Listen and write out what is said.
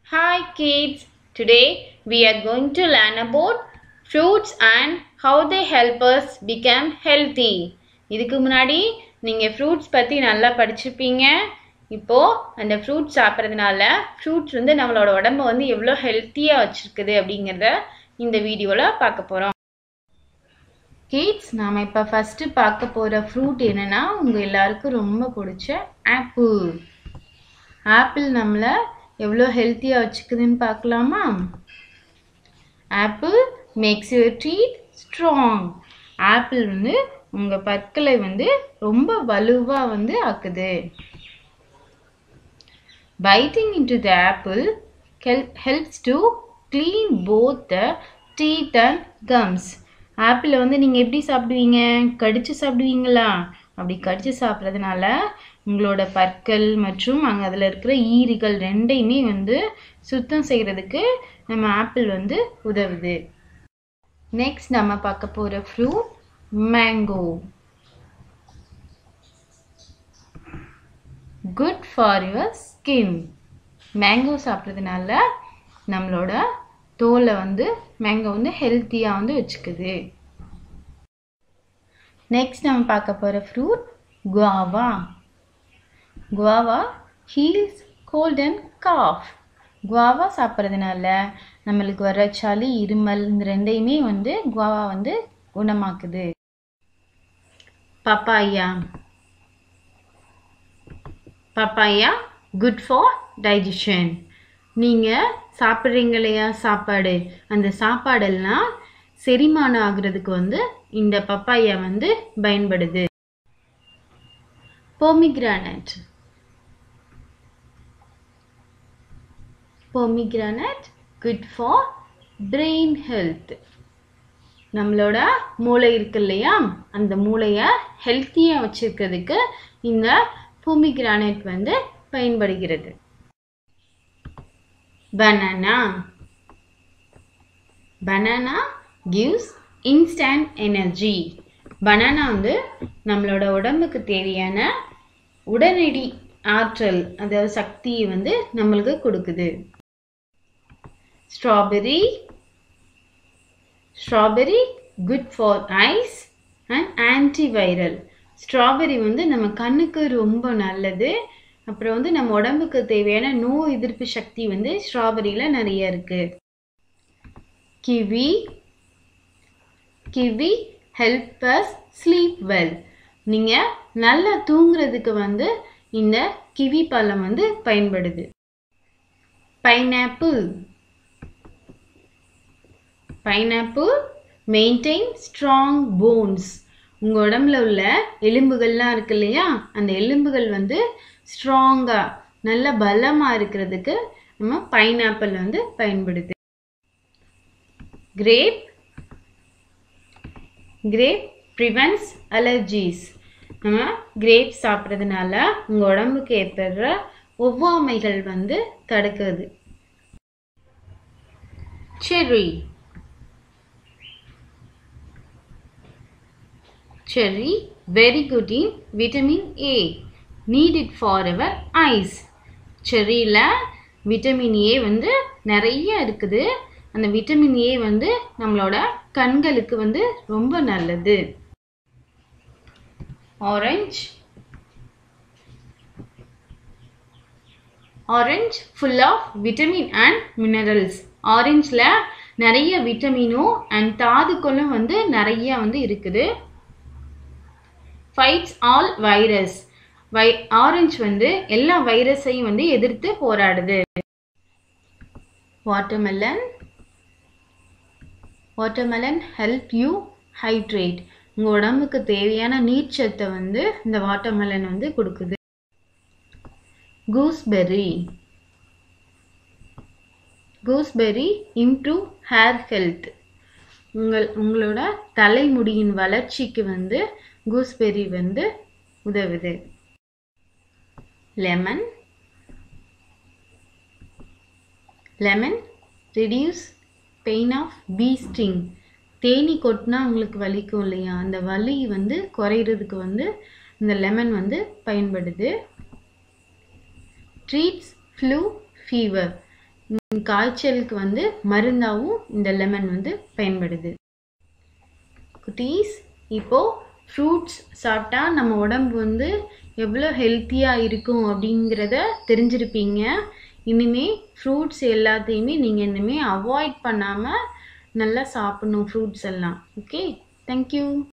Hi kids, today we are going to learn about fruits and how they help us become healthy. இதுக்கு முன்னாடி நீங்கள் fruits பற்றி நல்லா படிச்சிருப்பீங்க இப்போது அந்த ஃப்ரூட்ஸ் சாப்பிட்றதுனால ஃப்ரூட்ஸ் வந்து நம்மளோட உடம்ப வந்து எவ்வளோ ஹெல்த்தியாக வச்சுருக்குது அப்படிங்கிறத இந்த வீடியோவில் பார்க்க போகிறோம் கிட்ஸ் நாம் இப்போ ஃபஸ்ட்டு பார்க்க போகிற ஃப்ரூட் என்னென்னா உங்கள் எல்லாருக்கும் ரொம்ப பிடிச்ச ஆப்பிள் ஆப்பிள் நம்மளை எவ்வளோ ஹெல்த்தியாக வச்சுக்குதுன்னு பார்க்கலாமா apple makes your teeth strong apple வந்து உங்கள் பற்களை வந்து ரொம்ப வலுவாக வந்து ஆக்குது biting into the apple helps to clean both the teeth and gums ஆப்பிளை வந்து நீங்கள் எப்படி சாப்பிடுவீங்க கடிச்சு சாப்பிடுவீங்களா அப்படி கடிச்சு சாப்பிட்றதுனால உங்களோட பற்கள் மற்றும் அங்கே அதில் இருக்கிற ஈறுகள் ரெண்டையுமே வந்து சுத்தம் செய்கிறதுக்கு நம்ம ஆப்பிள் வந்து உதவுது நெக்ஸ்ட் நம்ம பார்க்க போகிற fruit mango good for your skin mango சாப்பிட்றதுனால நம்மளோட தோலை வந்து மேங்கோ வந்து ஹெல்த்தியாக வந்து வச்சுக்குது நெக்ஸ்ட் நம்ம பார்க்க போகிற fruit guava guava heals cold and cough guava சாப்பிட்றதுனால நம்மளுக்கு வர சளி இருமல் இந்த ரெண்டையுமே வந்து குவாவா வந்து குணமாக்குது papaya papaya good for digestion நீங்கள் சாப்பிட்றீங்க இல்லையா சாப்பாடு அந்த சாப்பாடெல்லாம் செரிமானம் ஆகுறதுக்கு வந்து இந்த பப்பாயா வந்து பயன்படுது pomegranate pomegranate good for brain health நம்மளோட மூளை இருக்கு இல்லையா அந்த மூளையை ஹெல்த்தியாக வச்சுருக்கிறதுக்கு இந்த பொமிக்ரானட் வந்து பயன்படுகிறது banana banana gives instant energy banana வந்து நம்மளோட உடம்புக்கு தேவையான உடனடி ஆற்றல் அதாவது சக்தியை வந்து நம்மளுக்கு கொடுக்குது strawberry strawberry good for eyes and antiviral strawberry வந்து நம்ம கண்ணுக்கு ரொம்ப நல்லது அப்புறம் வந்து நம்ம உடம்புக்கு தேவையான நோய் எதிர்ப்பு சக்தி வந்து ஸ்ட்ராபெரியில் நிறைய இருக்கு kiwi kiwi help us sleep well நீங்கள் நல்லா தூங்குறதுக்கு வந்து இந்த கிவி பழம் வந்து பயன்படுது pineapple pineapple maintain strong bones உங்கள் உடம்புல உள்ள எலும்புகள்லாம் இருக்கு இல்லையா அந்த எலும்புகள் வந்து ஸ்ட்ராங்காக நல்ல பலமாக இருக்கிறதுக்கு நம்ம பைனாப்பிள் வந்து பயன்படுது கிரேப் கிரேப் ப்ரிவென்ட்ஸ் அலர்ஜிஸ் நம்ம கிரேப் சாப்பிட்றதுனால உங்கள் உடம்புக்கு ஏற்படுற ஒவ்வாமைகள் வந்து தடுக்குது cherry cherry very good in vitamin A needed for our eyes செர்ரியில் விட்டமின் ஏ வந்து நிறைய இருக்குது அந்த விட்டமின் ஏ வந்து நம்மளோட கண்களுக்கு வந்து ரொம்ப நல்லது orange orange full of vitamin and minerals ஆரஞ்சில் நிறைய விட்டமினும் அண்ட் தாதுக்களும் வந்து நிறைய வந்து இருக்குது fights all virus by orange வந்து எல்லா வைரஸையும் வந்து எதிர்த்து போராடுது watermelon watermelon help you hydrate உங்கள் உடம்புக்கு தேவையான நீர்ச்சத்தை வந்து இந்த வாட்டர்மெலன் வந்து கொடுக்குது gooseberry gooseberry improve hair health உங்கள் உங்களோட தலைமுடியின் வளர்ச்சிக்கு வந்து கூஸ்பெர்ரி வந்து உதவுது lemon lemon reduce pain of bee sting தேனி கொட்டினா உங்களுக்கு வலிக்கும் இல்லையா அந்த வலி வந்து குறையிறதுக்கு வந்து இந்த லெமன் வந்து பயன்படுது ட்ரீட்ஸ் ஃப்ளூ ஃபீவர் ம், காய்ச்சலுக்கு வந்து மருந்தாகவும் இந்த லெமன் வந்து பயன்படுது குட்டீஸ் இப்போ ஃப்ரூட்ஸ் சாப்பிட்டா நம்ம உடம்பு வந்து எவ்வளோ ஹெல்த்தியாக இருக்கும் அப்படிங்கிறத தெரிஞ்சிருப்பீங்க இனிமே ஃப்ரூட்ஸ் எல்லாத்தையுமே நீங்கள் இனிமே அவாய்ட் பண்ணாமல் நல்லா சாப்பிடணும் ஃப்ரூட்ஸ் எல்லாம் ஓகே தேங்க்யூ